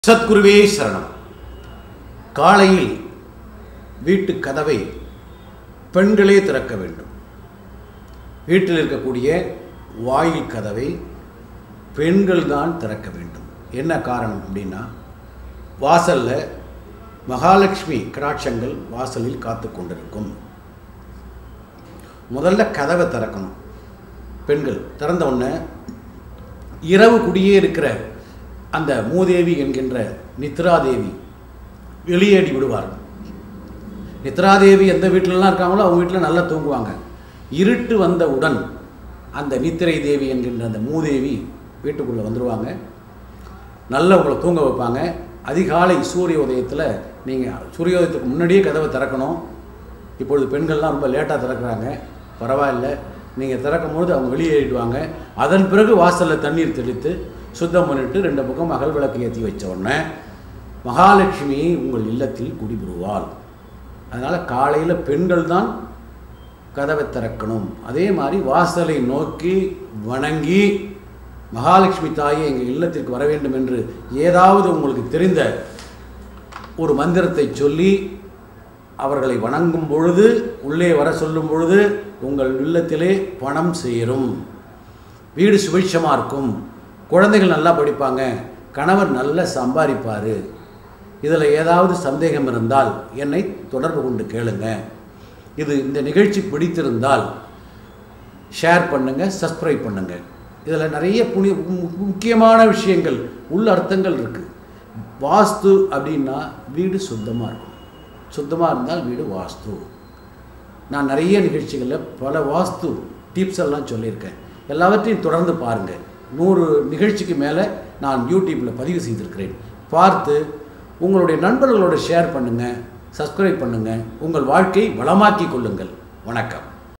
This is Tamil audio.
சத்குருவே சரணம் காலையில் வீட்டு கதவை பெண்களே திறக்க வேண்டும் வீட்டில் இருக்கக்கூடிய வாயில் கதவை பெண்கள் தான் திறக்க வேண்டும் என்ன காரணம் அப்படின்னா வாசலில் மகாலட்சுமி கடாட்சங்கள் வாசலில் காத்து கொண்டிருக்கும் முதல்ல கதவை திறக்கணும் பெண்கள் திறந்த உடனே இரவு குடியே இருக்கிற அந்த மூதேவி என்கின்ற நித்ராதேவி வெளியேடி விடுவார்கள் நித்ராதேவி எந்த வீட்டிலலாம் இருக்காங்களோ அவங்க வீட்டில் நல்லா தூங்குவாங்க இருட்டு வந்தவுடன் அந்த நித்திரை தேவி என்கின்ற அந்த மூதேவி வீட்டுக்குள்ளே வந்துடுவாங்க நல்லா உங்களை தூங்க வைப்பாங்க அதிகாலை சூரிய உதயத்தில் நீங்கள் சூரியோதயத்துக்கு முன்னாடியே கதவை திறக்கணும் இப்பொழுது பெண்கள்லாம் ரொம்ப லேட்டாக திறக்கிறாங்க பரவாயில்ல நீங்கள் திறக்கும்போது அவங்க வெளியேறிடுவாங்க அதன் பிறகு வாசலில் தண்ணீர் தெளித்து சுத்தம் பண்ணிட்டு ரெண்டு பக்கம் அகல் விளக்கு ஏற்றி வச்ச உடனே மகாலட்சுமி உங்கள் இல்லத்தில் குடிபுருவாள் அதனால் காலையில் பெண்கள் தான் கதவை திறக்கணும் அதே மாதிரி வாசலை நோக்கி வணங்கி மகாலட்சுமி தாயே எங்கள் இல்லத்திற்கு வர வேண்டும் என்று ஏதாவது உங்களுக்கு தெரிந்த ஒரு மந்திரத்தை சொல்லி அவர்களை வணங்கும் பொழுது உள்ளே வர சொல்லும் பொழுது உங்கள் இல்லத்திலே பணம் சேரும் வீடு சுபிட்சமாக இருக்கும் குழந்தைகள் நல்லா படிப்பாங்க கணவர் நல்லா சம்பாதிப்பார் இதில் ஏதாவது சந்தேகம் இருந்தால் என்னை தொடர்பு கொண்டு கேளுங்க இது இந்த நிகழ்ச்சி பிடித்திருந்தால் ஷேர் பண்ணுங்கள் சப்ஸ்கிரைப் பண்ணுங்கள் இதில் நிறைய புனி மு- முக்கியமான விஷயங்கள் உள்ள அர்த்தங்கள் இருக்குது வாஸ்து அப்படின்னா வீடு சுத்தமாக இருக்கும் சுத்தமாக இருந்தால் வீடு வாஸ்து நான் நிறைய நிகழ்ச்சிகளில் பல வாஸ்து டிப்ஸ் எல்லாம் சொல்லியிருக்கேன் எல்லாவற்றையும் தொடர்ந்து பாருங்கள் நூறு நிகழ்ச்சிக்கு மேலே நான் யூடியூப்பில் பதிவு செய்திருக்கிறேன் பார்த்து உங்களுடைய நண்பர்களோட ஷேர் பண்ணுங்கள் சப்ஸ்கிரைப் பண்ணுங்கள் உங்கள் வாழ்க்கை வளமாக்கிக் கொள்ளுங்கள் வணக்கம்